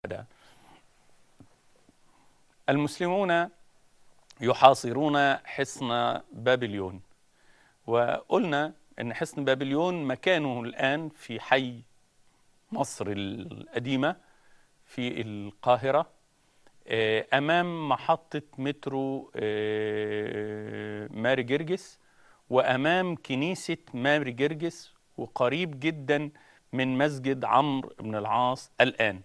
المسلمون يحاصرون حصن بابليون وقلنا ان حصن بابليون مكانه الان في حي مصر القديمه في القاهره امام محطه مترو ماري جرجس وامام كنيسه ماري جرجس وقريب جدا من مسجد عمرو بن العاص الان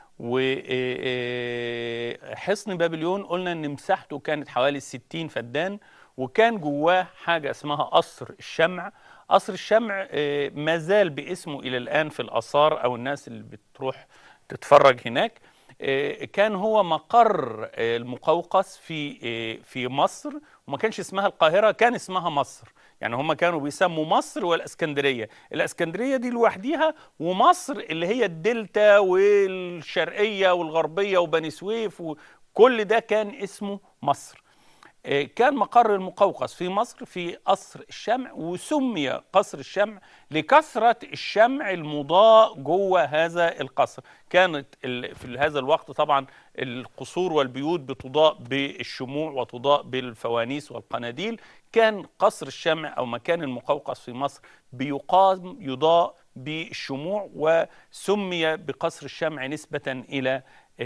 وحصن بابليون قلنا ان مساحته كانت حوالي 60 فدان وكان جواه حاجه اسمها قصر الشمع قصر الشمع ما زال باسمه الى الان في الاثار او الناس اللي بتروح تتفرج هناك كان هو مقر المقوقس في في مصر وما كانش اسمها القاهره كان اسمها مصر يعني هم كانوا بيسموا مصر والاسكندريه الاسكندريه دي لوحديها ومصر اللي هي الدلتا والشرقيه والغربيه وبني سويف وكل ده كان اسمه مصر كان مقر المقوقس في مصر في قصر الشمع وسمي قصر الشمع لكثرة الشمع المضاء جوه هذا القصر كانت في هذا الوقت طبعا القصور والبيوت بتضاء بالشموع وتضاء بالفوانيس والقناديل كان قصر الشمع أو مكان المقوقس في مصر بيقام يضاء بالشموع وسمي بقصر الشمع نسبة إلى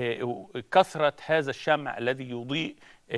كثرة هذا الشمع الذي يضيء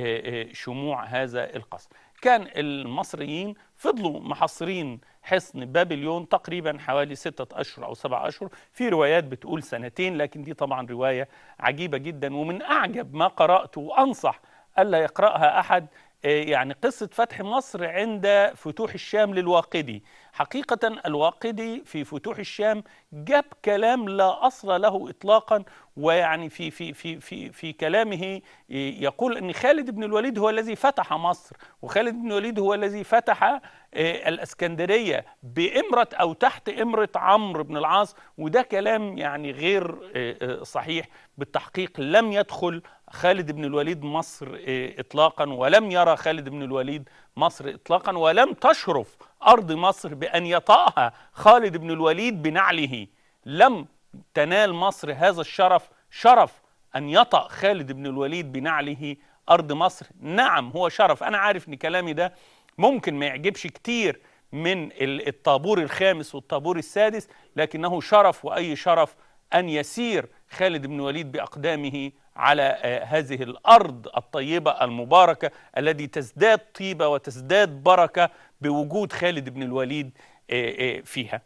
شموع هذا القصر كان المصريين فضلوا محصرين حصن بابليون تقريبا حوالي ستة أشهر أو سبع أشهر في روايات بتقول سنتين لكن دي طبعا رواية عجيبة جدا ومن أعجب ما قرأته وأنصح ألا يقرأها أحد يعني قصة فتح مصر عند فتوح الشام للواقدي حقيقة الواقدي في فتوح الشام جاب كلام لا أصل له إطلاقا ويعني في في في في في كلامه يقول ان خالد بن الوليد هو الذي فتح مصر وخالد بن الوليد هو الذي فتح الاسكندريه بامره او تحت امره عمرو بن العاص وده كلام يعني غير صحيح بالتحقيق لم يدخل خالد بن الوليد مصر اطلاقا ولم يرى خالد بن الوليد مصر اطلاقا ولم تشرف ارض مصر بان يطأها خالد بن الوليد بنعله لم تنال مصر هذا الشرف شرف أن يطأ خالد بن الوليد بنعله أرض مصر نعم هو شرف أنا عارف أن كلامي ده ممكن ما يعجبش كتير من الطابور الخامس والطابور السادس لكنه شرف وأي شرف أن يسير خالد بن الوليد بأقدامه على هذه الأرض الطيبة المباركة التي تزداد طيبة وتزداد بركة بوجود خالد بن الوليد فيها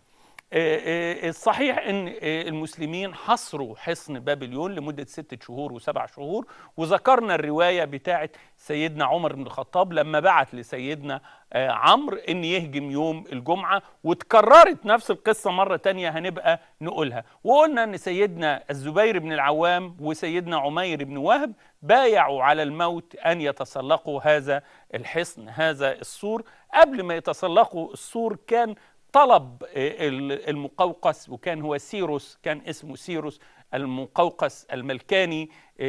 الصحيح ان المسلمين حصروا حصن بابليون لمده ستة شهور وسبع شهور وذكرنا الروايه بتاعه سيدنا عمر بن الخطاب لما بعت لسيدنا عمرو ان يهجم يوم الجمعه وتكررت نفس القصه مره تانية هنبقى نقولها وقلنا ان سيدنا الزبير بن العوام وسيدنا عمير بن وهب بايعوا على الموت ان يتسلقوا هذا الحصن هذا السور قبل ما يتسلقوا السور كان طلب المقوقس وكان هو سيروس كان اسمه سيروس المقوقس الملكاني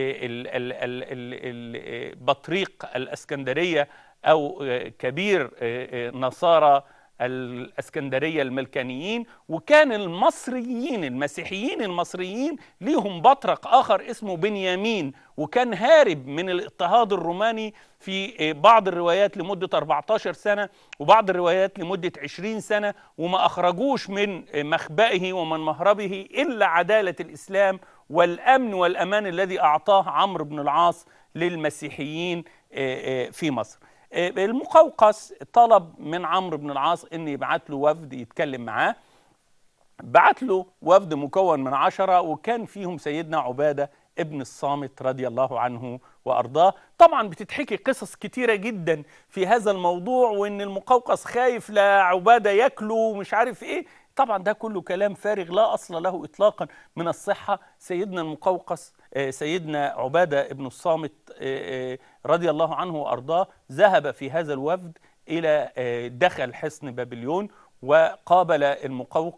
بطريق الاسكندريه او كبير نصارى الاسكندريه الملكانيين وكان المصريين المسيحيين المصريين ليهم بطرق اخر اسمه بنيامين وكان هارب من الاضطهاد الروماني في بعض الروايات لمده 14 سنه وبعض الروايات لمده 20 سنه وما اخرجوش من مخبئه ومن مهربه الا عداله الاسلام والامن والامان الذي اعطاه عمرو بن العاص للمسيحيين في مصر. المقوقس طلب من عمرو بن العاص ان يبعت له وفد يتكلم معاه بعت له وفد مكون من عشرة وكان فيهم سيدنا عبادة ابن الصامت رضي الله عنه وأرضاه طبعا بتتحكي قصص كتيرة جدا في هذا الموضوع وان المقوقس خايف لا عبادة ياكله ومش عارف ايه طبعا ده كله كلام فارغ لا أصل له إطلاقا من الصحة سيدنا المقوقس سيدنا عبادة ابن الصامت رضي الله عنه وأرضاه ذهب في هذا الوفد إلى دخل حصن بابليون وقابل المقوقس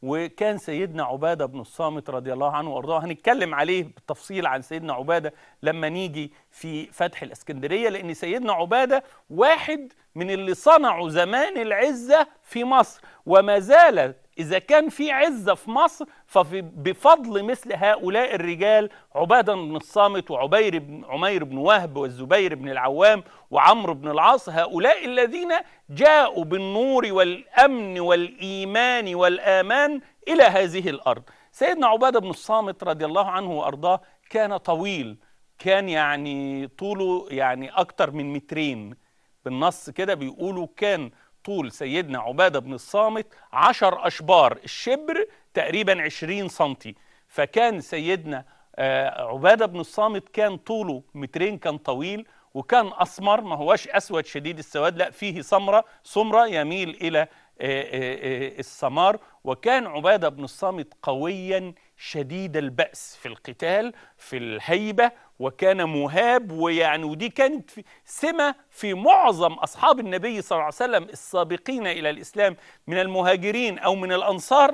وكان سيدنا عبادة بن الصامت رضي الله عنه وأرضاه هنتكلم عليه بالتفصيل عن سيدنا عبادة لما نيجي في فتح الإسكندرية لأن سيدنا عبادة واحد من اللي صنعوا زمان العزة في مصر وما زال إذا كان في عزة في مصر فبفضل مثل هؤلاء الرجال عبادة بن الصامت وعبير بن عمير بن وهب والزبير بن العوام وعمرو بن العاص هؤلاء الذين جاءوا بالنور والأمن والإيمان والآمان إلى هذه الأرض سيدنا عبادة بن الصامت رضي الله عنه وأرضاه كان طويل كان يعني طوله يعني أكتر من مترين بالنص كده بيقولوا كان طول سيدنا عبادة بن الصامت عشر أشبار الشبر تقريبا عشرين سنتي فكان سيدنا عبادة بن الصامت كان طوله مترين كان طويل وكان أسمر ما هوش أسود شديد السواد لا فيه سمرة سمرة يميل إلى السمار وكان عبادة بن الصامت قويا شديد البأس في القتال في الهيبة وكان مهاب ويعني ودي كانت في سمة في معظم أصحاب النبي صلى الله عليه وسلم السابقين إلى الإسلام من المهاجرين أو من الأنصار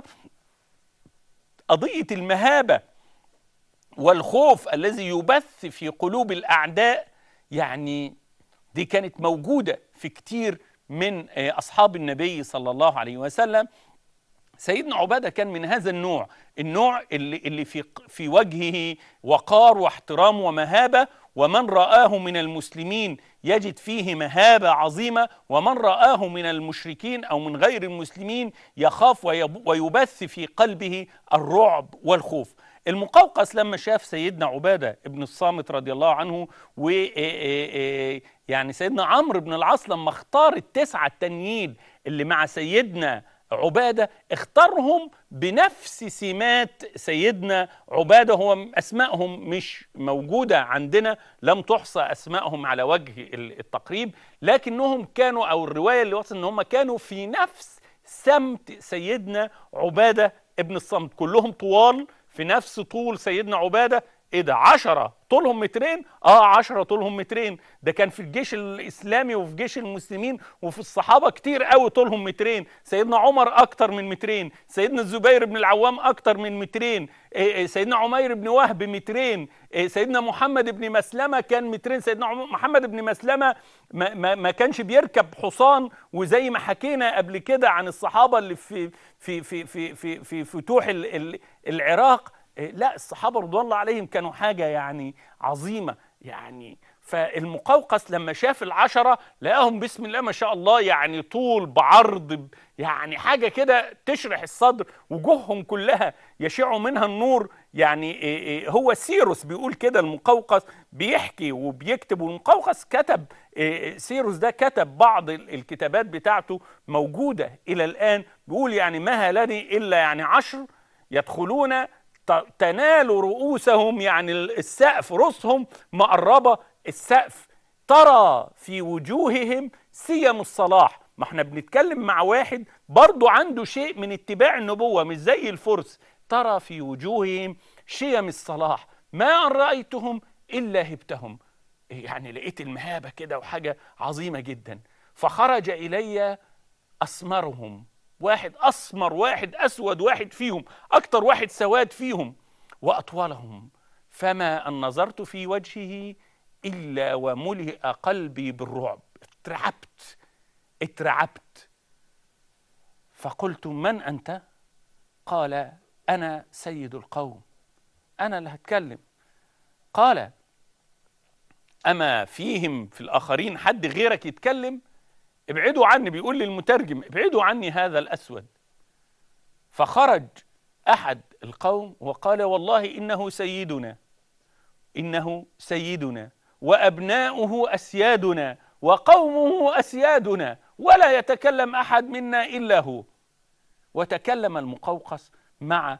قضية المهابة والخوف الذي يبث في قلوب الأعداء يعني دي كانت موجودة في كتير من أصحاب النبي صلى الله عليه وسلم سيدنا عبادة كان من هذا النوع النوع اللي, اللي في, في وجهه وقار واحترام ومهابة ومن رآه من المسلمين يجد فيه مهابة عظيمة ومن رآه من المشركين أو من غير المسلمين يخاف ويبث في قلبه الرعب والخوف المقوقس لما شاف سيدنا عبادة ابن الصامت رضي الله عنه و يعني سيدنا عمرو بن العاص لما اختار التسعة التانيين اللي مع سيدنا عبادة اختارهم بنفس سمات سيدنا عبادة هو أسمائهم مش موجودة عندنا لم تحصى أسمائهم على وجه التقريب لكنهم كانوا أو الرواية اللي وصل أن هم كانوا في نفس سمت سيدنا عبادة ابن الصمت كلهم طوال في نفس طول سيدنا عبادة ايه ده عشرة طولهم مترين اه عشرة طولهم مترين ده كان في الجيش الاسلامي وفي جيش المسلمين وفي الصحابة كتير قوي طولهم مترين سيدنا عمر اكتر من مترين سيدنا الزبير بن العوام اكتر من مترين إيه سيدنا عمير بن وهب مترين إيه سيدنا محمد بن مسلمة كان مترين سيدنا محمد بن مسلمة ما, ما, ما كانش بيركب حصان وزي ما حكينا قبل كده عن الصحابة اللي في في في في في, في فتوح العراق لا الصحابة رضوان الله عليهم كانوا حاجة يعني عظيمة يعني فالمقوقس لما شاف العشرة لقاهم بسم الله ما شاء الله يعني طول بعرض يعني حاجة كده تشرح الصدر وجوههم كلها يشع منها النور يعني هو سيروس بيقول كده المقوقس بيحكي وبيكتب والمقوقس كتب سيروس ده كتب بعض الكتابات بتاعته موجودة إلى الآن بيقول يعني ما هلني إلا يعني عشر يدخلون تنال رؤوسهم يعني السقف رؤوسهم مقربة السقف ترى في وجوههم سيم الصلاح ما احنا بنتكلم مع واحد برضو عنده شيء من اتباع النبوة مش زي الفرس ترى في وجوههم شيم الصلاح ما أن رأيتهم إلا هبتهم يعني لقيت المهابة كده وحاجة عظيمة جدا فخرج إلي أسمرهم واحد أسمر واحد أسود واحد فيهم أكتر واحد سواد فيهم وأطولهم فما أن نظرت في وجهه إلا وملئ قلبي بالرعب اترعبت اترعبت فقلت من أنت قال أنا سيد القوم أنا اللي هتكلم قال أما فيهم في الآخرين حد غيرك يتكلم ابعدوا عني بيقول للمترجم ابعدوا عني هذا الأسود فخرج أحد القوم وقال والله إنه سيدنا إنه سيدنا وأبناؤه أسيادنا وقومه أسيادنا ولا يتكلم أحد منا إلا هو وتكلم المقوقس مع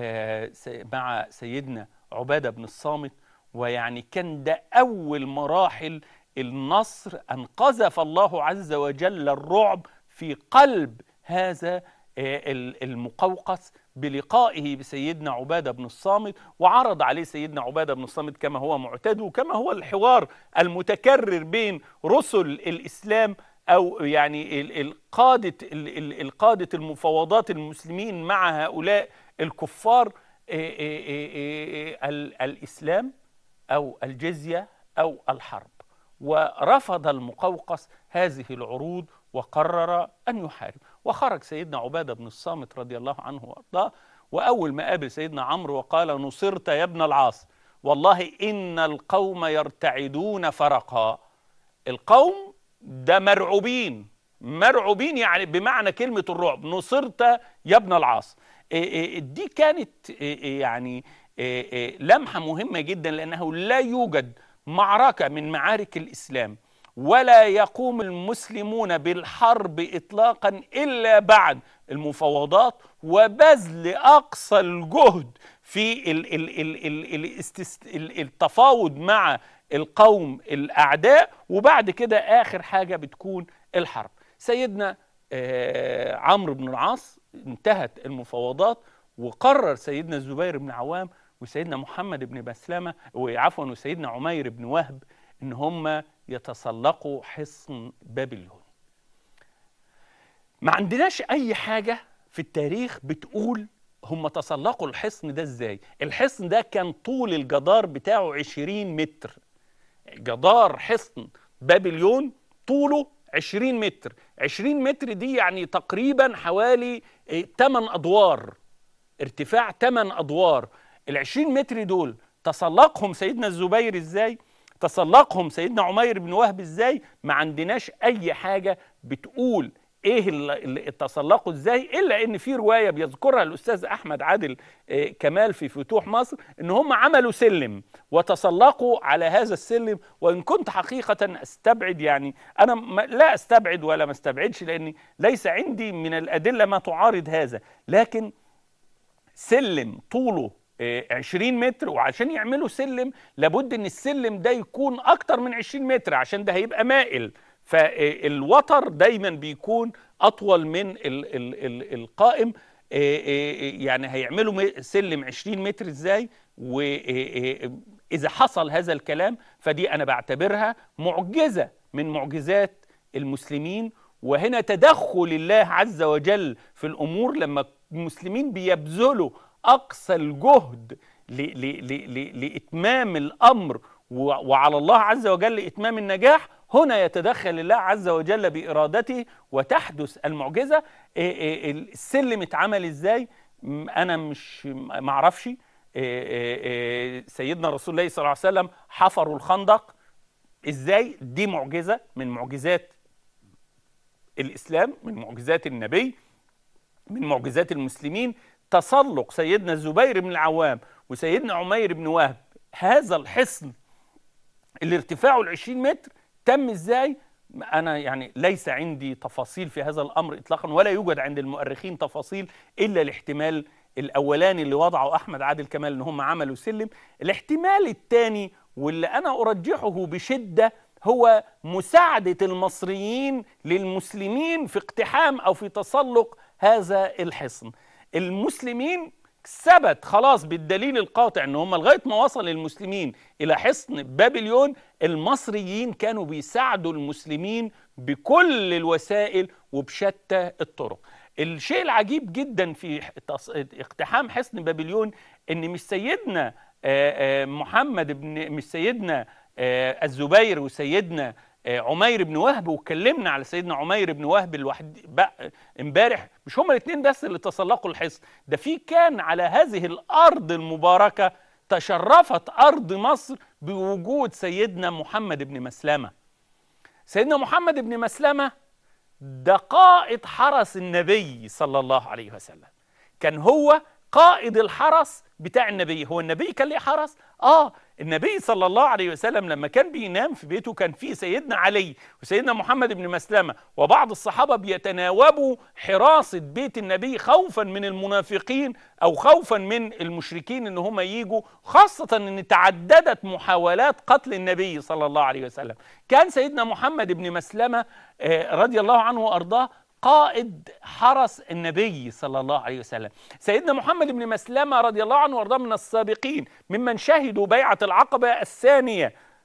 مع سيدنا عبادة بن الصامت ويعني كان ده أول مراحل النصر أن قذف الله عز وجل الرعب في قلب هذا المقوقس بلقائه بسيدنا عبادة بن الصامت وعرض عليه سيدنا عبادة بن الصامت كما هو معتاد وكما هو الحوار المتكرر بين رسل الإسلام او يعني القاده القاده المفاوضات المسلمين مع هؤلاء الكفار الاسلام او الجزيه او الحرب ورفض المقوقس هذه العروض وقرر ان يحارب وخرج سيدنا عباده بن الصامت رضي الله عنه وارضاه واول ما قابل سيدنا عمرو وقال نصرت يا ابن العاص والله ان القوم يرتعدون فرقا القوم ده مرعوبين مرعوبين يعني بمعنى كلمة الرعب نصرت يا ابن العاص دي كانت يعني لمحة مهمة جدا لأنه لا يوجد معركة من معارك الإسلام ولا يقوم المسلمون بالحرب إطلاقا إلا بعد المفاوضات وبذل أقصى الجهد في التفاوض مع القوم الأعداء وبعد كده آخر حاجة بتكون الحرب سيدنا آه، عمرو بن العاص انتهت المفاوضات وقرر سيدنا الزبير بن عوام وسيدنا محمد بن مسلمة وعفوا وسيدنا عمير بن وهب ان هم يتسلقوا حصن بابليون ما عندناش اي حاجة في التاريخ بتقول هم تسلقوا الحصن ده ازاي الحصن ده كان طول الجدار بتاعه 20 متر جدار حصن بابليون طوله 20 متر 20 متر دي يعني تقريبا حوالي 8 آه، أدوار ارتفاع 8 أدوار ال 20 متر دول تسلقهم سيدنا الزبير ازاي تسلقهم سيدنا عمير بن وهب ازاي ما عندناش اي حاجة بتقول ايه اللي تسلقوا ازاي الا ان في روايه بيذكرها الاستاذ احمد عادل آه، كمال في فتوح مصر ان هم عملوا سلم وتسلقوا على هذا السلم وان كنت حقيقه استبعد يعني انا لا استبعد ولا ما استبعدش لاني ليس عندي من الادله ما تعارض هذا لكن سلم طوله 20 آه، متر وعشان يعملوا سلم لابد ان السلم ده يكون اكتر من 20 متر عشان ده هيبقى مائل فالوتر دايما بيكون اطول من ال ال ال القائم آه، آه، يعني هيعملوا سلم 20 متر ازاي واذا حصل هذا الكلام فدي انا بعتبرها معجزه من معجزات المسلمين وهنا تدخل الله عز وجل في الامور لما المسلمين بيبذلوا اقصى الجهد لاتمام الامر وعلى الله عز وجل اتمام النجاح هنا يتدخل الله عز وجل بإرادته وتحدث المعجزة إيه، إيه، السلم اتعمل ازاي أنا مش معرفش إيه، سيدنا رسول الله صلى الله عليه وسلم حفروا الخندق ازاي دي معجزة من معجزات الإسلام من معجزات النبي من معجزات المسلمين تسلق سيدنا الزبير بن العوام وسيدنا عمير بن وهب هذا الحصن اللي ارتفاعه ال 20 متر تم ازاي انا يعني ليس عندي تفاصيل في هذا الامر اطلاقا ولا يوجد عند المؤرخين تفاصيل الا الاحتمال الاولاني اللي وضعه احمد عادل كمال ان هم عملوا سلم الاحتمال الثاني واللي انا ارجحه بشده هو مساعده المصريين للمسلمين في اقتحام او في تسلق هذا الحصن المسلمين ثبت خلاص بالدليل القاطع ان هم لغايه ما وصل المسلمين الى حصن بابليون المصريين كانوا بيساعدوا المسلمين بكل الوسائل وبشتى الطرق الشيء العجيب جدا في اقتحام حصن بابليون ان مش سيدنا محمد بن مش سيدنا الزبير وسيدنا عمير بن وهب واتكلمنا على سيدنا عمير بن وهب الواحد امبارح مش هما الاثنين بس اللي تسلقوا الحصن ده في كان على هذه الارض المباركه تشرفت ارض مصر بوجود سيدنا محمد بن مسلمه سيدنا محمد بن مسلمه ده قائد حرس النبي صلى الله عليه وسلم كان هو قائد الحرس بتاع النبي هو النبي كان ليه حرس اه النبي صلى الله عليه وسلم لما كان بينام في بيته كان فيه سيدنا علي وسيدنا محمد بن مسلمة وبعض الصحابة بيتناوبوا حراسة بيت النبي خوفا من المنافقين أو خوفا من المشركين إن هم يجوا خاصة إن تعددت محاولات قتل النبي صلى الله عليه وسلم كان سيدنا محمد بن مسلمة آه، رضي الله عنه وأرضاه قائد حرس النبي صلى الله عليه وسلم سيدنا محمد بن مسلمة رضي الله عنه وارضاه من السابقين ممن شهدوا بيعة العقبة الثانية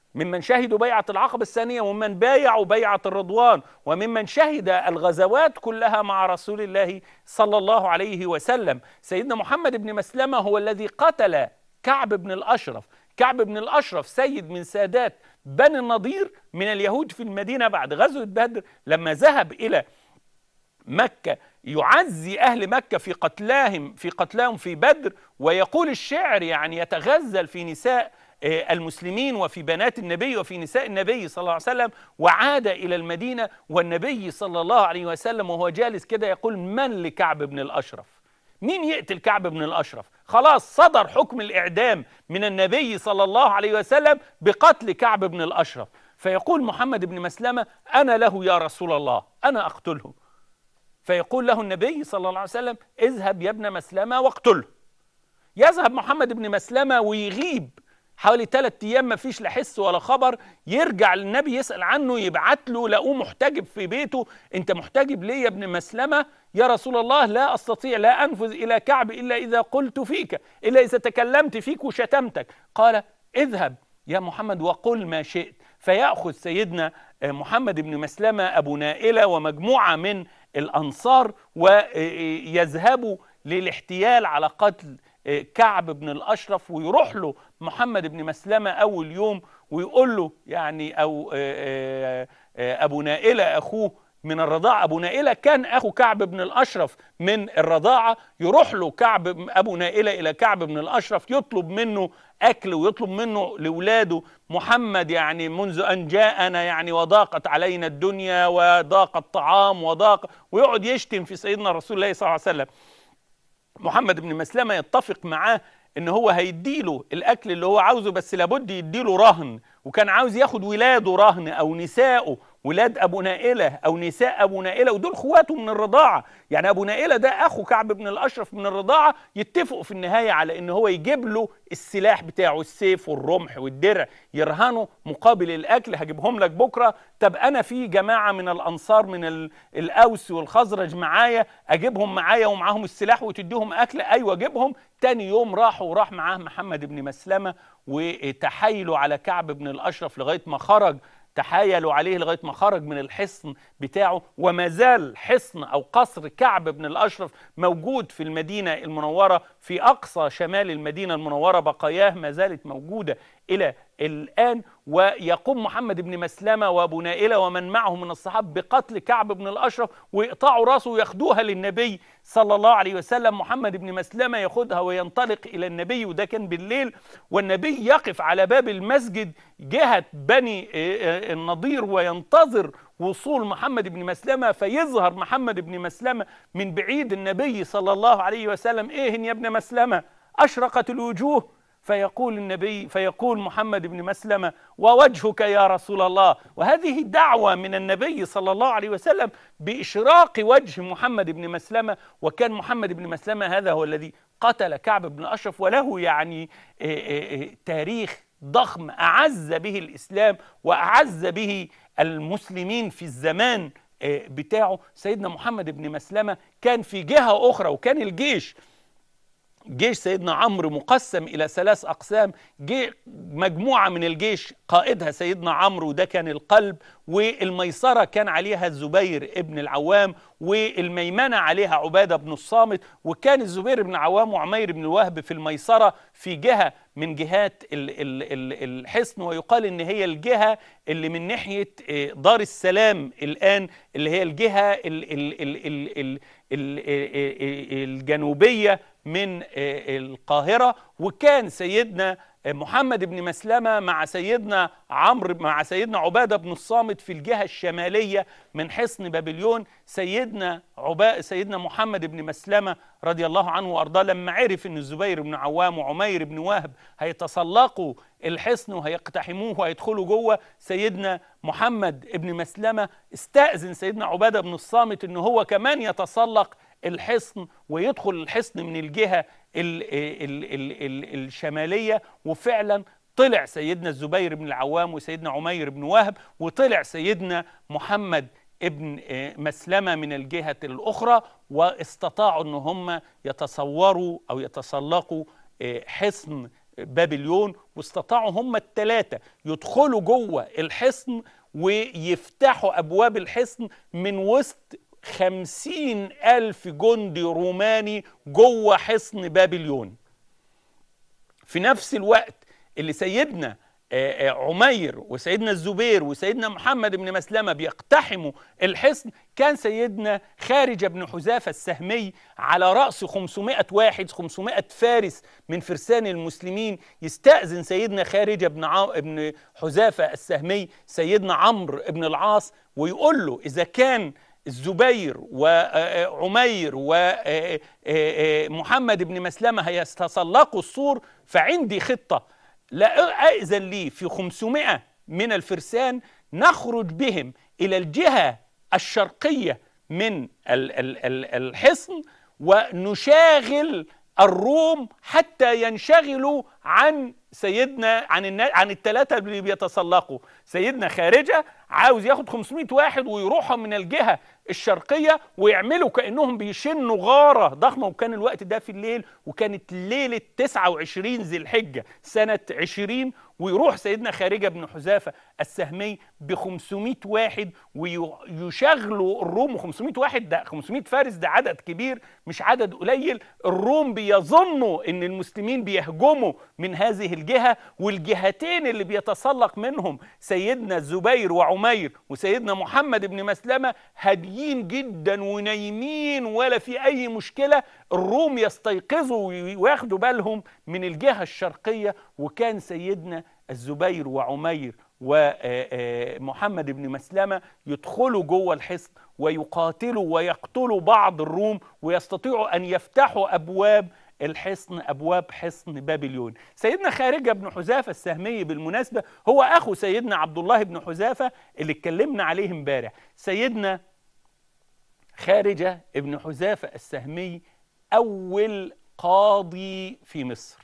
ممن شهدوا بيعة العقبة الثانية وممن بايعوا بيعة الرضوان وممن شهد الغزوات كلها مع رسول الله صلى الله عليه وسلم سيدنا محمد بن مسلمة هو الذي قتل كعب بن الأشرف كعب بن الأشرف سيد من سادات بني النضير من اليهود في المدينة بعد غزوة بدر لما ذهب إلى مكة يعزي أهل مكة في قتلاهم في قتلاهم في بدر ويقول الشعر يعني يتغزل في نساء آه، المسلمين وفي بنات النبي وفي نساء النبي صلى الله عليه وسلم وعاد إلى المدينة والنبي صلى الله عليه وسلم وهو جالس كده يقول من لكعب بن الأشرف مين يقتل كعب بن الأشرف خلاص صدر حكم الإعدام من النبي صلى الله عليه وسلم بقتل كعب بن الأشرف فيقول محمد بن مسلمة أنا له يا رسول الله أنا أقتله فيقول له النبي صلى الله عليه وسلم اذهب يا ابن مسلمة واقتله يذهب محمد بن مسلمة ويغيب حوالي ثلاث ايام ما فيش لا حس ولا خبر يرجع للنبي يسال عنه يبعت له لقوه محتجب في بيته انت محتجب ليه يا ابن مسلمه يا رسول الله لا استطيع لا انفذ الى كعب الا اذا قلت فيك الا اذا تكلمت فيك وشتمتك قال اذهب يا محمد وقل ما شئت فياخذ سيدنا محمد بن مسلمه ابو نائله ومجموعه من الانصار ويذهبوا للاحتيال على قتل كعب بن الأشرف ويروح له محمد بن مسلمة أول يوم ويقول له يعني أو أبو نائلة أخوه من الرضاعة أبو نائلة كان أخو كعب بن الأشرف من الرضاعة يروح له كعب أبو نائلة إلى كعب بن الأشرف يطلب منه أكل ويطلب منه لولاده محمد يعني منذ أن جاءنا يعني وضاقت علينا الدنيا وضاق الطعام وضاق ويقعد يشتم في سيدنا رسول الله صلى الله عليه وسلم محمد بن مسلمه يتفق معاه ان هو هيديله الاكل اللي هو عاوزه بس لابد يديله رهن وكان عاوز ياخد ولاده رهن او نسائه ولاد ابو نائله او نساء ابو نائله ودول اخواته من الرضاعه يعني ابو نائله ده اخو كعب بن الاشرف من الرضاعه يتفقوا في النهايه على ان هو يجيب له السلاح بتاعه السيف والرمح والدرع يرهنه مقابل الاكل هجيبهم لك بكره طب انا في جماعه من الانصار من الاوس والخزرج معايا اجيبهم معايا ومعاهم السلاح وتديهم اكل ايوه اجيبهم تاني يوم راحوا وراح معاه محمد بن مسلمه وتحايلوا على كعب بن الاشرف لغايه ما خرج تحايلوا عليه لغايه ما خرج من الحصن بتاعه وما زال حصن او قصر كعب بن الاشرف موجود في المدينه المنوره في اقصى شمال المدينه المنوره بقاياه ما زالت موجوده الى الان ويقوم محمد بن مسلمه وابو نائله ومن معه من الصحابه بقتل كعب بن الاشرف ويقطعوا راسه وياخدوها للنبي صلى الله عليه وسلم محمد بن مسلمه ياخدها وينطلق الى النبي وده كان بالليل والنبي يقف على باب المسجد جهه بني النضير وينتظر وصول محمد بن مسلمة فيظهر محمد بن مسلمة من بعيد النبي صلى الله عليه وسلم ايه يا ابن مسلمة أشرقت الوجوه فيقول النبي فيقول محمد بن مسلمة ووجهك يا رسول الله وهذه دعوة من النبي صلى الله عليه وسلم بإشراق وجه محمد بن مسلمة وكان محمد بن مسلمة هذا هو الذي قتل كعب بن أشرف وله يعني تاريخ ضخم أعز به الإسلام وأعز به المسلمين في الزمان بتاعه سيدنا محمد بن مسلمة كان في جهة أخرى وكان الجيش جيش سيدنا عمرو مقسم إلى ثلاث أقسام جي مجموعة من الجيش قائدها سيدنا عمرو وده كان القلب والميسرة كان عليها الزبير ابن العوام والميمنة عليها عبادة بن الصامت وكان الزبير بن العوام وعمير بن الوهب في الميسرة في جهة من جهات الحصن ويقال ان هي الجهة اللي من ناحية دار السلام الآن اللي هي الجهة الجنوبية من القاهرة وكان سيدنا محمد بن مسلمة مع سيدنا عمرو مع سيدنا عبادة بن الصامت في الجهة الشمالية من حصن بابليون سيدنا عباء سيدنا محمد بن مسلمة رضي الله عنه وأرضاه لما عرف أن الزبير بن عوام وعمير بن وهب هيتسلقوا الحصن وهيقتحموه وهيدخلوا جوه سيدنا محمد بن مسلمة استأذن سيدنا عبادة بن الصامت أنه هو كمان يتسلق الحصن ويدخل الحصن من الجهة ال ال ال ال الشمالية وفعلا طلع سيدنا الزبير بن العوام وسيدنا عمير بن وهب وطلع سيدنا محمد ابن مسلمة من الجهة الأخرى واستطاعوا أن هم يتصوروا أو يتسلقوا حصن بابليون واستطاعوا هم الثلاثة يدخلوا جوه الحصن ويفتحوا أبواب الحصن من وسط خمسين ألف جندي روماني جوه حصن بابليون في نفس الوقت اللي سيدنا آه، آه، عمير وسيدنا الزبير وسيدنا محمد بن مسلمة بيقتحموا الحصن كان سيدنا خارج بن حذافة السهمي على رأس 500 واحد 500 فارس من فرسان المسلمين يستأذن سيدنا خارج بن ع... بن حذافة السهمي سيدنا عمرو بن العاص ويقول له إذا كان الزبير وعمير ومحمد بن مسلمة هيتسلقوا السور فعندي خطة لا أئذن لي في 500 من الفرسان نخرج بهم إلى الجهة الشرقية من الحصن ونشاغل الروم حتى ينشغلوا عن سيدنا عن عن الثلاثه اللي بيتسلقوا سيدنا خارجه عاوز ياخد 500 واحد ويروحوا من الجهه الشرقيه ويعملوا كانهم بيشنوا غاره ضخمه وكان الوقت ده في الليل وكانت ليله 29 ذي الحجه سنه 20 ويروح سيدنا خارجه بن حذافه السهمي ب 500 واحد ويشغلوا الروم 500 واحد ده 500 فارس ده عدد كبير مش عدد قليل الروم بيظنوا ان المسلمين بيهجموا من هذه الجهه والجهتين اللي بيتسلق منهم سيدنا الزبير وعمير وسيدنا محمد بن مسلمه هاديين جدا ونايمين ولا في اي مشكله الروم يستيقظوا وياخدوا بالهم من الجهه الشرقيه وكان سيدنا الزبير وعمير ومحمد بن مسلمة يدخلوا جوه الحصن ويقاتلوا ويقتلوا بعض الروم ويستطيعوا أن يفتحوا أبواب الحصن أبواب حصن بابليون سيدنا خارجة بن حذافة السهمي بالمناسبة هو أخو سيدنا عبد الله بن حذافة اللي اتكلمنا عليه امبارح سيدنا خارجة بن حذافة السهمي أول قاضي في مصر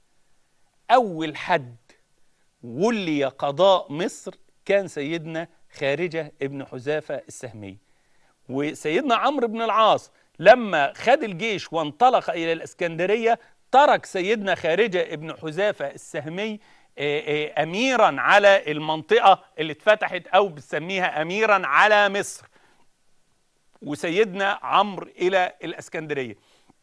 أول حد ولي قضاء مصر كان سيدنا خارجة ابن حذافة السهمي وسيدنا عمرو بن العاص لما خد الجيش وانطلق إلى الإسكندرية ترك سيدنا خارجة ابن حذافة السهمي أميرا على المنطقة اللي اتفتحت أو بتسميها أميرا على مصر وسيدنا عمرو إلى الإسكندرية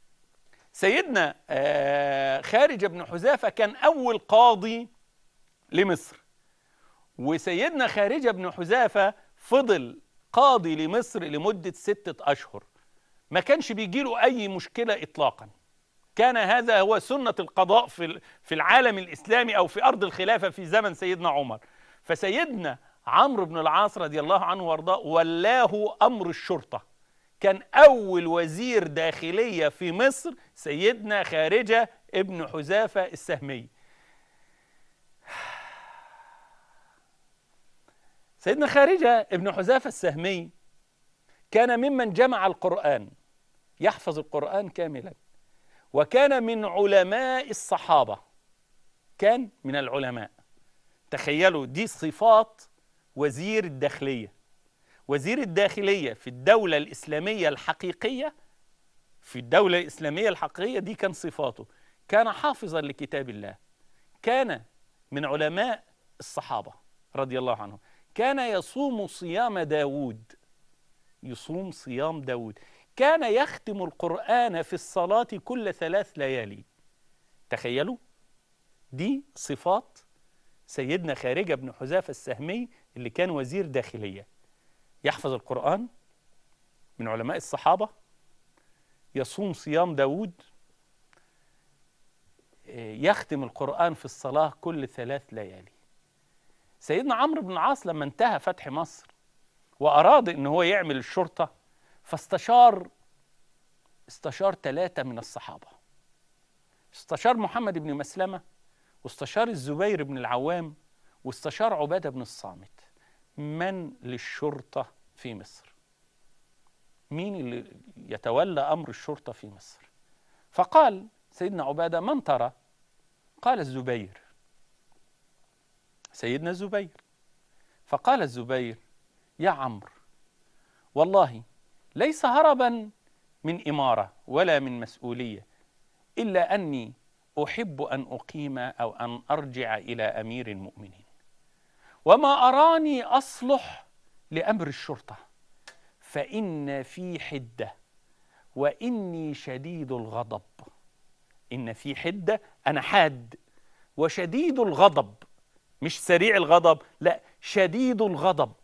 سيدنا خارج بن حذافة كان أول قاضي لمصر وسيدنا خارجة بن حذافة فضل قاضي لمصر لمدة ستة أشهر ما كانش بيجيله أي مشكلة إطلاقا كان هذا هو سنة القضاء في في العالم الإسلامي أو في أرض الخلافة في زمن سيدنا عمر فسيدنا عمرو بن العاص رضي الله عنه وارضاه ولاه أمر الشرطة كان أول وزير داخلية في مصر سيدنا خارجة ابن حذافة السهمي سيدنا خارجة ابن حذافة السهمي كان ممن جمع القرآن يحفظ القرآن كاملا وكان من علماء الصحابة كان من العلماء تخيلوا دي صفات وزير الداخلية وزير الداخلية في الدولة الإسلامية الحقيقية في الدولة الإسلامية الحقيقية دي كان صفاته كان حافظا لكتاب الله كان من علماء الصحابة رضي الله عنهم كان يصوم صيام داود يصوم صيام داود كان يختم القرآن في الصلاة كل ثلاث ليالي تخيلوا دي صفات سيدنا خارجة بن حذافة السهمي اللي كان وزير داخلية يحفظ القرآن من علماء الصحابة يصوم صيام داود يختم القرآن في الصلاة كل ثلاث ليالي سيدنا عمرو بن العاص لما انتهى فتح مصر وأراد إن هو يعمل الشرطة فاستشار استشار ثلاثة من الصحابة استشار محمد بن مسلمة واستشار الزبير بن العوام واستشار عبادة بن الصامت من للشرطة في مصر مين اللي يتولى أمر الشرطة في مصر فقال سيدنا عبادة من ترى قال الزبير سيدنا الزبير فقال الزبير يا عمرو والله ليس هربا من إمارة ولا من مسؤولية إلا أني أحب أن أقيم أو أن أرجع إلى أمير المؤمنين وما أراني أصلح لأمر الشرطة فإن في حدة وإني شديد الغضب إن في حدة أنا حاد وشديد الغضب مش سريع الغضب لا شديد الغضب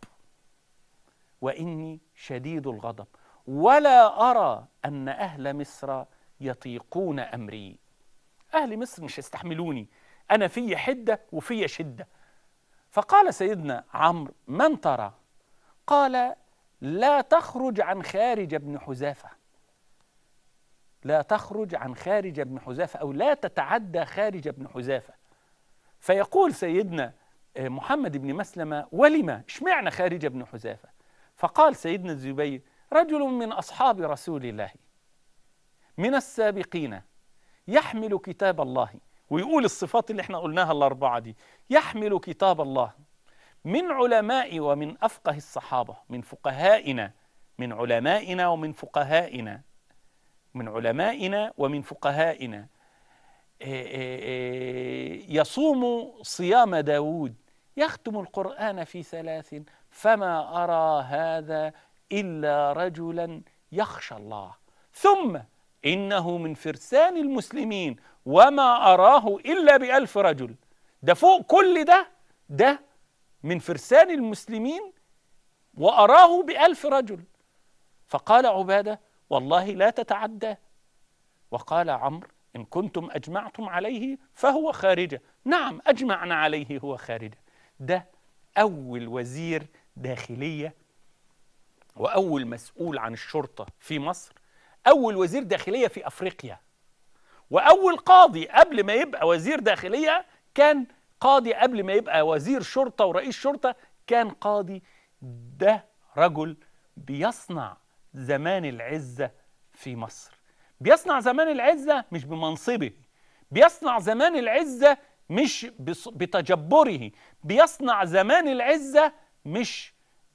وإني شديد الغضب ولا أرى أن أهل مصر يطيقون أمري أهل مصر مش يستحملوني أنا في حدة وفي شدة فقال سيدنا عمرو من ترى قال لا تخرج عن خارج ابن حذافة لا تخرج عن خارج ابن حذافة أو لا تتعدى خارج ابن حذافة فيقول سيدنا آه، محمد بن مسلمة ولما اشمعنى خارج ابن حذافة فقال سيدنا الزبير رجل من أصحاب رسول الله من السابقين يحمل كتاب الله ويقول الصفات اللي احنا قلناها الأربعة دي يحمل كتاب الله من علماء ومن أفقه الصحابة من فقهائنا من علمائنا ومن فقهائنا من علمائنا ومن فقهائنا إيه، إيه، إيه، يصوم صيام داود يختم القرآن في ثلاث فما أرى هذا إلا رجلا يخشى الله ثم إنه من فرسان المسلمين وما أراه إلا بألف رجل ده فوق كل ده ده من فرسان المسلمين وأراه بألف رجل فقال عبادة والله لا تتعدى وقال عمرو إن كنتم أجمعتم عليه فهو خارجة نعم أجمعنا عليه هو خارجة ده أول وزير داخلية وأول مسؤول عن الشرطة في مصر أول وزير داخلية في أفريقيا وأول قاضي قبل ما يبقى وزير داخلية كان قاضي قبل ما يبقى وزير شرطة ورئيس شرطة كان قاضي ده رجل بيصنع زمان العزة في مصر بيصنع زمان العزة مش بمنصبه بيصنع زمان العزة مش بتجبره بيصنع زمان العزة مش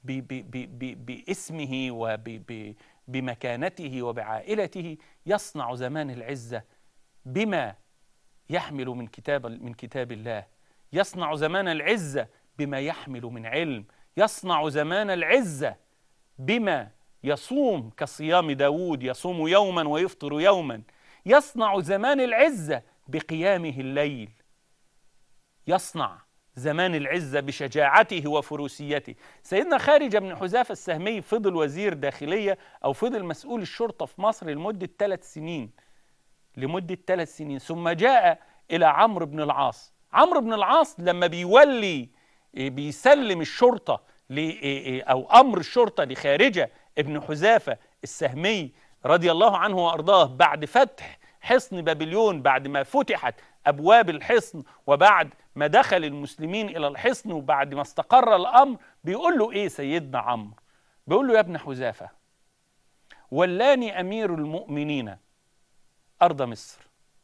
باسمه وبمكانته وبعائلته يصنع زمان العزة بما يحمل من كتاب من كتاب الله يصنع زمان العزة بما يحمل من علم يصنع زمان العزة بما يصوم كصيام داود يصوم يوما ويفطر يوما يصنع زمان العزة بقيامه الليل يصنع زمان العزة بشجاعته وفروسيته سيدنا خارج بن حذافة السهمي فضل وزير داخلية أو فضل مسؤول الشرطة في مصر لمدة ثلاث سنين لمدة ثلاث سنين ثم جاء إلى عمرو بن العاص عمرو بن العاص لما بيولي بيسلم الشرطة أو أمر الشرطة لخارجة ابن حذافة السهمي رضي الله عنه وأرضاه بعد فتح حصن بابليون بعد ما فتحت أبواب الحصن وبعد ما دخل المسلمين إلى الحصن وبعد ما استقر الأمر بيقول له إيه سيدنا عمرو بيقول له يا ابن حذافة ولاني أمير المؤمنين أرض مصر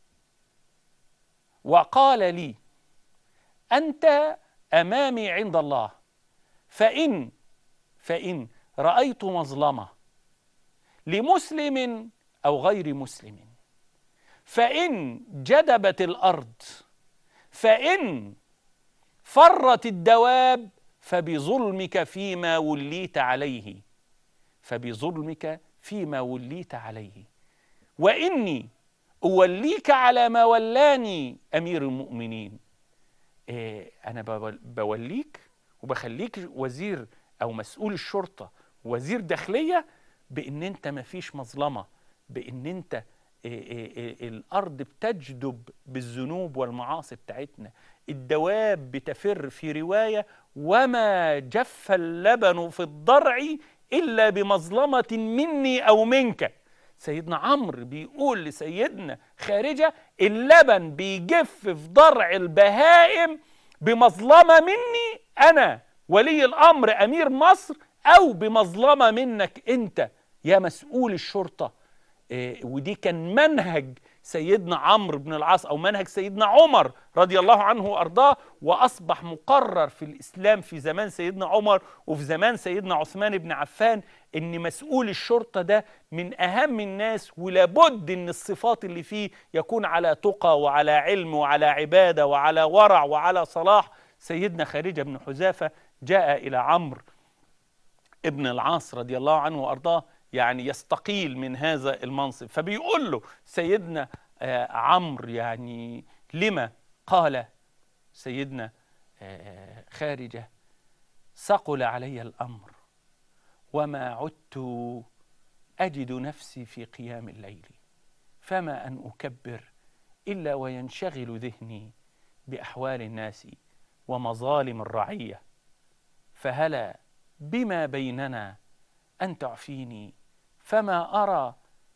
وقال لي أنت أمامي عند الله فإن فإن رأيت مظلمة لمسلم أو غير مسلم فإن جدبت الأرض فإن فرت الدواب فبظلمك فيما وليت عليه فبظلمك فيما وليت عليه وإني أوليك على ما ولاني أمير المؤمنين إيه أنا بوليك وبخليك وزير أو مسؤول الشرطة وزير داخلية بإن أنت ما فيش مظلمة بإن أنت إيه إيه إيه الأرض بتجدب بالذنوب والمعاصي بتاعتنا الدواب بتفر في رواية وما جف اللبن في الضرع إلا بمظلمة مني أو منك سيدنا عمرو بيقول لسيدنا خارجة اللبن بيجف في ضرع البهائم بمظلمة مني أنا ولي الأمر أمير مصر أو بمظلمة منك أنت يا مسؤول الشرطة إيه ودي كان منهج سيدنا عمرو بن العاص أو منهج سيدنا عمر رضي الله عنه وأرضاه وأصبح مقرر في الإسلام في زمان سيدنا عمر وفي زمان سيدنا عثمان بن عفان إن مسؤول الشرطة ده من أهم الناس ولابد إن الصفات اللي فيه يكون على تقى وعلى علم وعلى عبادة وعلى ورع وعلى صلاح سيدنا خارجة بن حذافة جاء إلى عمرو ابن العاص رضي الله عنه وأرضاه يعني يستقيل من هذا المنصب فبيقول له سيدنا آه، عمرو يعني لما قال سيدنا آه، خارجة ثقل علي الأمر وما عدت أجد نفسي في قيام الليل فما أن أكبر إلا وينشغل ذهني بأحوال الناس ومظالم الرعية فهلا بما بيننا أن تعفيني فما أرى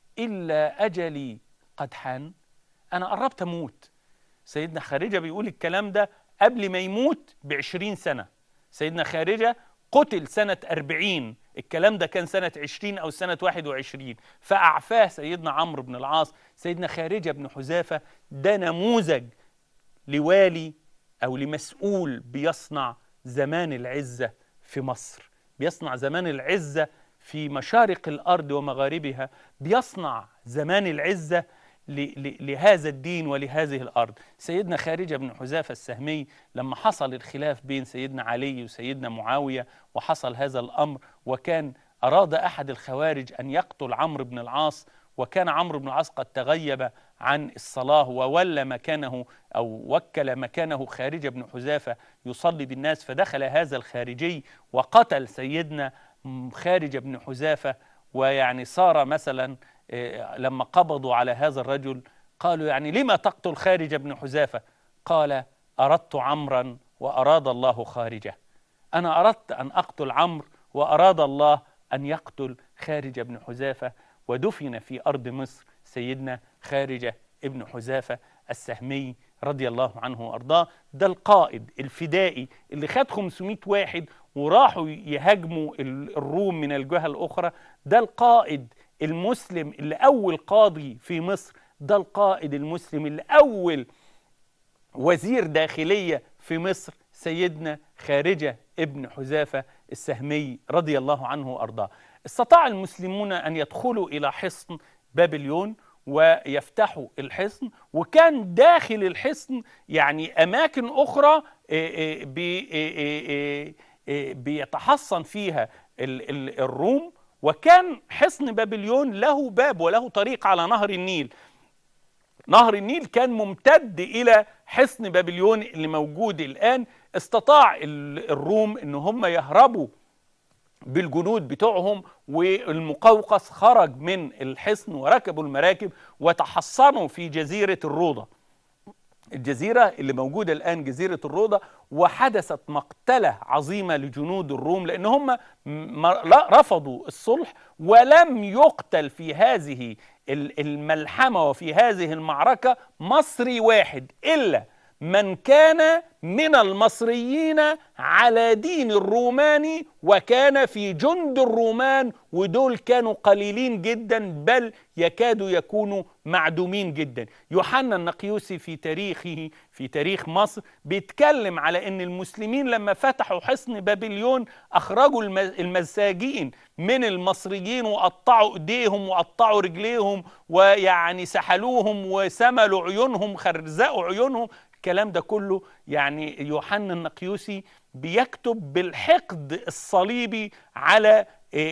إلا أجلي قد حان أنا قربت أموت سيدنا خارجة بيقول الكلام ده قبل ما يموت بعشرين سنة سيدنا خارجة قتل سنة أربعين الكلام ده كان سنة عشرين أو سنة واحد وعشرين فأعفاه سيدنا عمرو بن العاص سيدنا خارجة بن حذافة ده نموذج لوالي أو لمسؤول بيصنع زمان العزة في مصر بيصنع زمان العزة في مشارق الأرض ومغاربها بيصنع زمان العزة لهذا الدين ولهذه الأرض سيدنا خارجة بن حذافة السهمي لما حصل الخلاف بين سيدنا علي وسيدنا معاوية وحصل هذا الأمر وكان أراد أحد الخوارج أن يقتل عمرو بن العاص وكان عمرو بن العاص قد تغيب عن الصلاة وولى مكانه أو وكل مكانه خارج بن حذافة يصلي بالناس فدخل هذا الخارجي وقتل سيدنا خارج بن حذافة ويعني صار مثلا آه، لما قبضوا على هذا الرجل قالوا يعني لما تقتل خارج بن حذافة قال أردت عمرا وأراد الله خارجه أنا أردت أن أقتل عمرو وأراد الله أن يقتل خارج بن حذافة ودفن في أرض مصر سيدنا خارجة ابن حذافة السهمي رضي الله عنه وأرضاه ده القائد الفدائي اللي خد 500 واحد وراحوا يهاجموا الروم من الجهة الأخرى ده القائد المسلم اللي أول قاضي في مصر ده القائد المسلم اللي أول وزير داخلية في مصر سيدنا خارجة ابن حذافة السهمي رضي الله عنه وأرضاه استطاع المسلمون أن يدخلوا إلى حصن بابليون ويفتحوا الحصن وكان داخل الحصن يعني أماكن أخرى بيتحصن فيها الروم وكان حصن بابليون له باب وله طريق على نهر النيل نهر النيل كان ممتد إلى حصن بابليون اللي موجود الآن استطاع الروم ان هم يهربوا بالجنود بتوعهم والمقوقس خرج من الحصن وركبوا المراكب وتحصنوا في جزيرة الروضة الجزيرة اللي موجودة الآن جزيرة الروضة وحدثت مقتلة عظيمة لجنود الروم لأن هم رفضوا الصلح ولم يقتل في هذه الملحمة وفي هذه المعركة مصري واحد إلا من كان من المصريين على دين الروماني وكان في جند الرومان ودول كانوا قليلين جدا بل يكادوا يكونوا معدومين جدا يوحنا النقيوسي في تاريخه في تاريخ مصر بيتكلم على ان المسلمين لما فتحوا حصن بابليون اخرجوا المساجين من المصريين وقطعوا ايديهم وقطعوا رجليهم ويعني سحلوهم وسملوا عيونهم خرزقوا عيونهم الكلام ده كله يعني يوحنا النقيوسي بيكتب بالحقد الصليبي على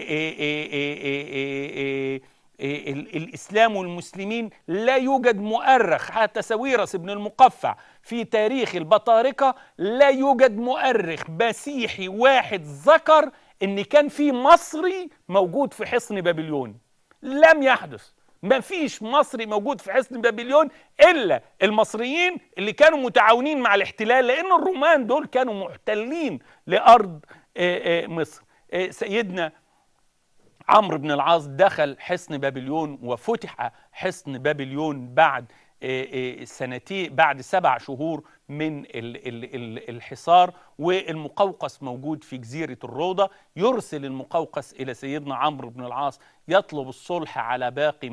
الإسلام والمسلمين لا يوجد مؤرخ حتى سويرس بن المقفع في تاريخ البطاركة لا يوجد مؤرخ مسيحي واحد ذكر ان كان في مصري موجود في حصن بابليون لم يحدث ما فيش مصري موجود في حصن بابليون الا المصريين اللي كانوا متعاونين مع الاحتلال لان الرومان دول كانوا محتلين لارض مصر سيدنا عمرو بن العاص دخل حصن بابليون وفتح حصن بابليون بعد سنتين بعد سبع شهور من الحصار والمقوقس موجود في جزيرة الروضة يرسل المقوقس إلى سيدنا عمرو بن العاص يطلب الصلح على باقي مصر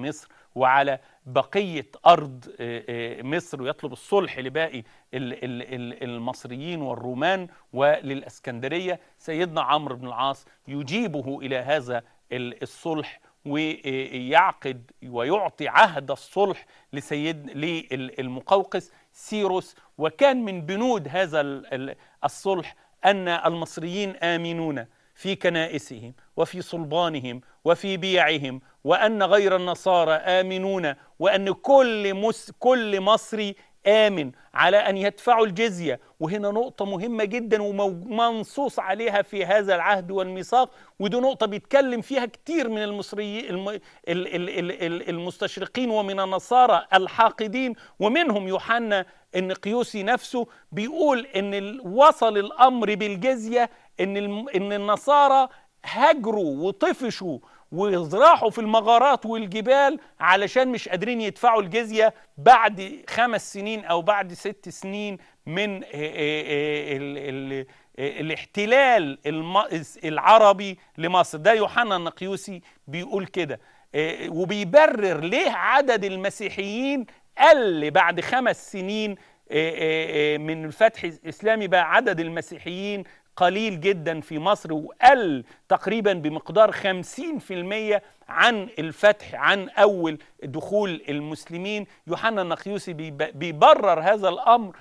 وعلى بقية أرض مصر ويطلب الصلح لباقي المصريين والرومان وللأسكندرية سيدنا عمرو بن العاص يجيبه إلى هذا الصلح ويعقد ويعطي عهد الصلح لسيد للمقوقس سيروس وكان من بنود هذا الصلح أن المصريين آمنون في كنائسهم وفي صلبانهم وفي بيعهم وأن غير النصارى آمنون وأن كل, مس كل مصري آمن على أن يدفعوا الجزية وهنا نقطة مهمة جدا ومنصوص عليها في هذا العهد والميثاق ودي نقطة بيتكلم فيها كتير من المصريين المستشرقين ومن النصارى الحاقدين ومنهم يوحنا النقيوسي نفسه بيقول ان وصل الامر بالجزيه ان ان النصارى هجروا وطفشوا وراحوا في المغارات والجبال علشان مش قادرين يدفعوا الجزيه بعد خمس سنين او بعد ست سنين من ال ال الاحتلال العربي لمصر ده يوحنا النقيوسي بيقول كده وبيبرر ليه عدد المسيحيين قل بعد خمس سنين من الفتح الإسلامي بقى عدد المسيحيين قليل جدا في مصر وقل تقريبا بمقدار 50% عن الفتح عن أول دخول المسلمين يوحنا النقيوسي بيبرر هذا الأمر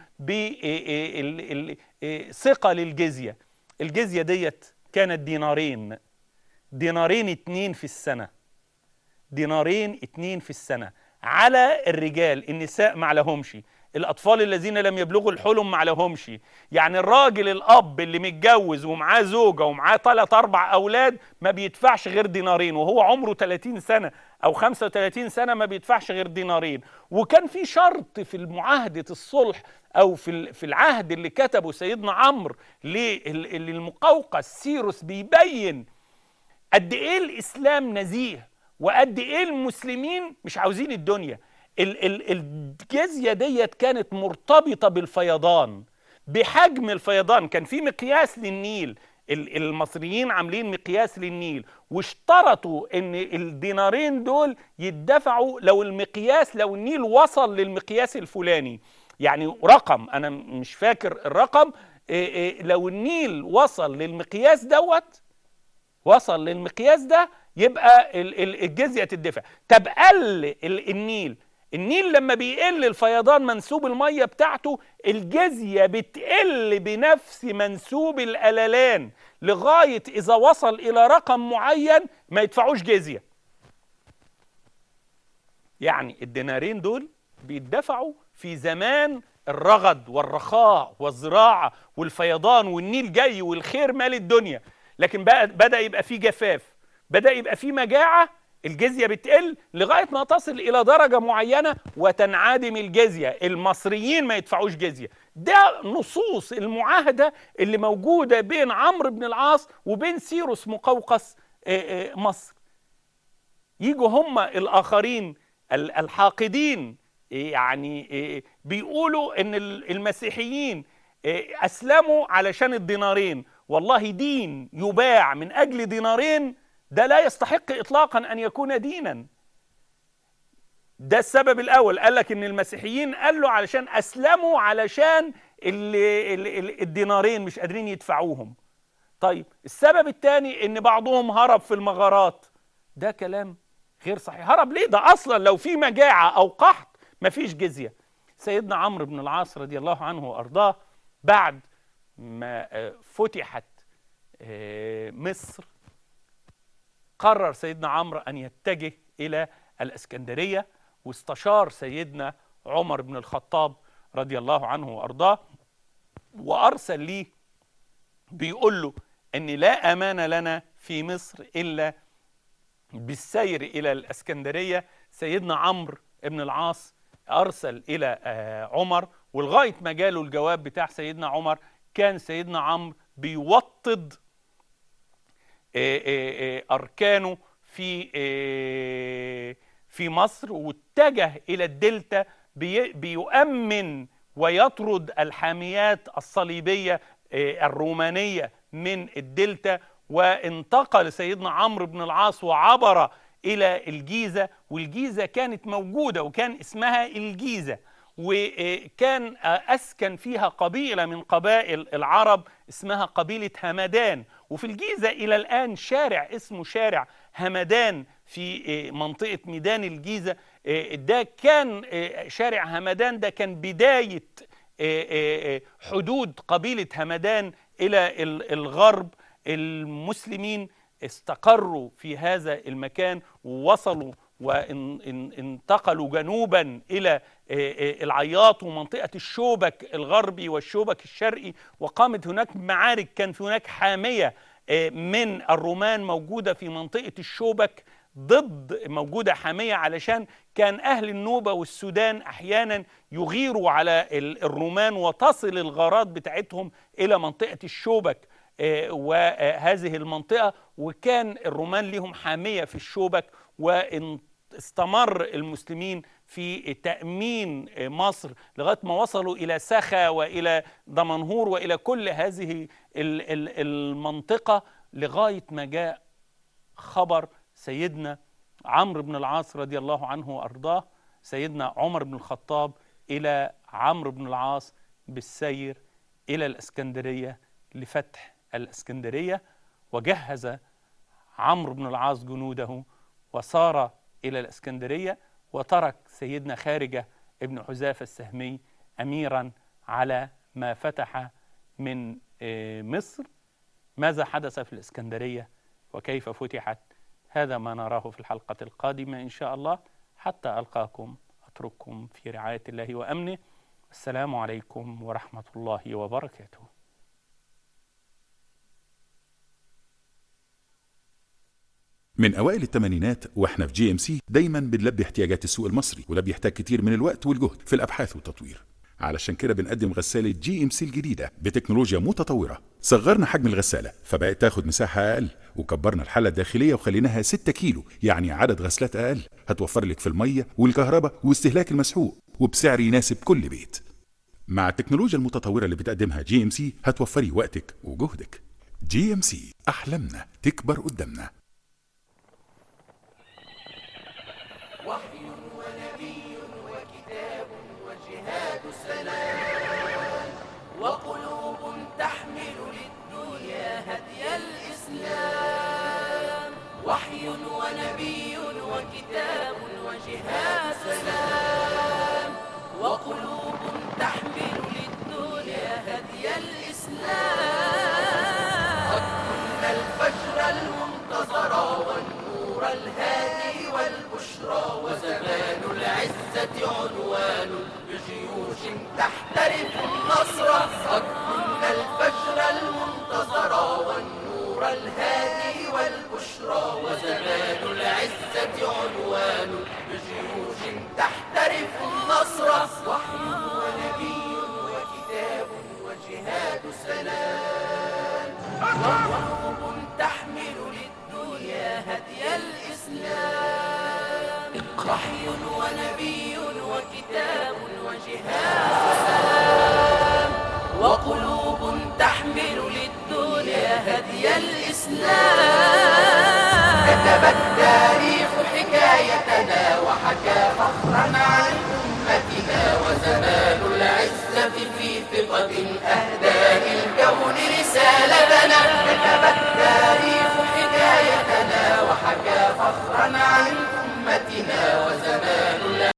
بثقة للجزية الجزية ديت كانت دينارين دينارين اتنين في السنة دينارين اتنين في السنة على الرجال النساء ما لهمش الاطفال الذين لم يبلغوا الحلم ما لهمش يعني الراجل الاب اللي متجوز ومعاه زوجه ومعاه ثلاث اربع اولاد ما بيدفعش غير دينارين وهو عمره 30 سنه او 35 سنه ما بيدفعش غير دينارين وكان في شرط في معاهده الصلح او في في العهد اللي كتبه سيدنا عمرو للمقوقس سيروس بيبين قد ايه الاسلام نزيه وقد ايه المسلمين مش عاوزين الدنيا الجزية ديت كانت مرتبطة بالفيضان بحجم الفيضان كان في مقياس للنيل المصريين عاملين مقياس للنيل واشترطوا ان الدينارين دول يدفعوا لو المقياس لو النيل وصل للمقياس الفلاني يعني رقم انا مش فاكر الرقم لو النيل وصل للمقياس دوت وصل للمقياس ده يبقى الجزيه تدفع طب قل النيل النيل لما بيقل الفيضان منسوب الميه بتاعته الجزيه بتقل بنفس منسوب القللان لغايه اذا وصل الى رقم معين ما يدفعوش جزيه يعني الدينارين دول بيدفعوا في زمان الرغد والرخاء والزراعه والفيضان والنيل جاي والخير مال الدنيا لكن بقى بدا يبقى في جفاف بدا يبقى في مجاعه الجزيه بتقل لغايه ما تصل الى درجه معينه وتنعدم الجزيه المصريين ما يدفعوش جزيه ده نصوص المعاهده اللي موجوده بين عمرو بن العاص وبين سيروس مقوقس مصر يجوا هم الاخرين الحاقدين يعني بيقولوا ان المسيحيين اسلموا علشان الدينارين والله دين يباع من اجل دينارين ده لا يستحق اطلاقا ان يكون دينا ده السبب الاول قال لك ان المسيحيين قالوا علشان اسلموا علشان الدينارين مش قادرين يدفعوهم طيب السبب الثاني ان بعضهم هرب في المغارات ده كلام غير صحيح هرب ليه ده اصلا لو في مجاعه او قحط مفيش جزيه سيدنا عمرو بن العاص رضي الله عنه وارضاه بعد ما فتحت مصر قرر سيدنا عمرو أن يتجه إلى الإسكندرية واستشار سيدنا عمر بن الخطاب رضي الله عنه وأرضاه وأرسل ليه بيقول له أن لا أمان لنا في مصر إلا بالسير إلى الإسكندرية سيدنا عمرو بن العاص أرسل إلى عمر ولغاية ما جاله الجواب بتاع سيدنا عمر كان سيدنا عمرو بيوطد أركانه في في مصر واتجه إلى الدلتا بيؤمن ويطرد الحاميات الصليبية الرومانية من الدلتا وانتقل سيدنا عمرو بن العاص وعبر إلى الجيزة والجيزة كانت موجودة وكان اسمها الجيزة وكان أسكن فيها قبيلة من قبائل العرب اسمها قبيلة همدان وفي الجيزة إلى الآن شارع اسمه شارع همدان في منطقة ميدان الجيزة ده كان شارع همدان ده كان بداية حدود قبيلة همدان إلى الغرب المسلمين استقروا في هذا المكان ووصلوا وانتقلوا جنوبا الى العياط ومنطقه الشوبك الغربي والشوبك الشرقي وقامت هناك معارك كان في هناك حاميه من الرومان موجوده في منطقه الشوبك ضد موجوده حاميه علشان كان اهل النوبه والسودان احيانا يغيروا على الرومان وتصل الغارات بتاعتهم الى منطقه الشوبك وهذه المنطقه وكان الرومان لهم حاميه في الشوبك واستمر المسلمين في تأمين مصر لغاية ما وصلوا إلى سخا وإلى دمنهور وإلى كل هذه المنطقة لغاية ما جاء خبر سيدنا عمرو بن العاص رضي الله عنه وأرضاه سيدنا عمر بن الخطاب إلى عمرو بن العاص بالسير إلى الإسكندرية لفتح الإسكندرية وجهز عمرو بن العاص جنوده وصار إلى الإسكندرية وترك سيدنا خارجة ابن حذافة السهمي أميرا على ما فتح من مصر ماذا حدث في الإسكندرية وكيف فتحت هذا ما نراه في الحلقة القادمة إن شاء الله حتى ألقاكم أترككم في رعاية الله وأمنه السلام عليكم ورحمة الله وبركاته من اوائل الثمانينات واحنا في جي ام سي دايما بنلبي احتياجات السوق المصري وده بيحتاج كتير من الوقت والجهد في الابحاث والتطوير علشان كده بنقدم غسالة جي ام سي الجديدة بتكنولوجيا متطورة صغرنا حجم الغسالة فبقت تاخد مساحة أقل وكبرنا الحلة الداخلية وخليناها 6 كيلو يعني عدد غسلات أقل هتوفر لك في المية والكهرباء واستهلاك المسحوق وبسعر يناسب كل بيت مع التكنولوجيا المتطورة اللي بتقدمها جي ام سي هتوفري وقتك وجهدك جي ام سي أحلامنا تكبر قدامنا وحي ونبي وكتاب وجهاد سلام وقلوب تحمل للدنيا هدي الإسلام وحي ونبي وكتاب وجهاد سلام وقلوب تحمل للدنيا هدي الإسلام قد كنا الفجر المنتظر والنور الهادي والبشرى وزمان العزة عنوان بجيوش تحترف النصر قد كنا الفجر المنتظر والنور الهادي والبشرى وزمان العزة عنوان بجيوش تحترف النصر وحي ونبي وكتاب وجهاد سلام وقلوب تحمل للدنيا هدي الإسلام وحي ونبي وكتاب وجهاد سلام وقلوب تحمل للدنيا هدي الإسلام كتب التاريخ حكايتنا وحكى فخرا عن أمتنا وزمان العزة في ثقة أهدى للكون رسالتنا كتب التاريخ حكايتنا وحكى فخرا عن أمتنا وزمان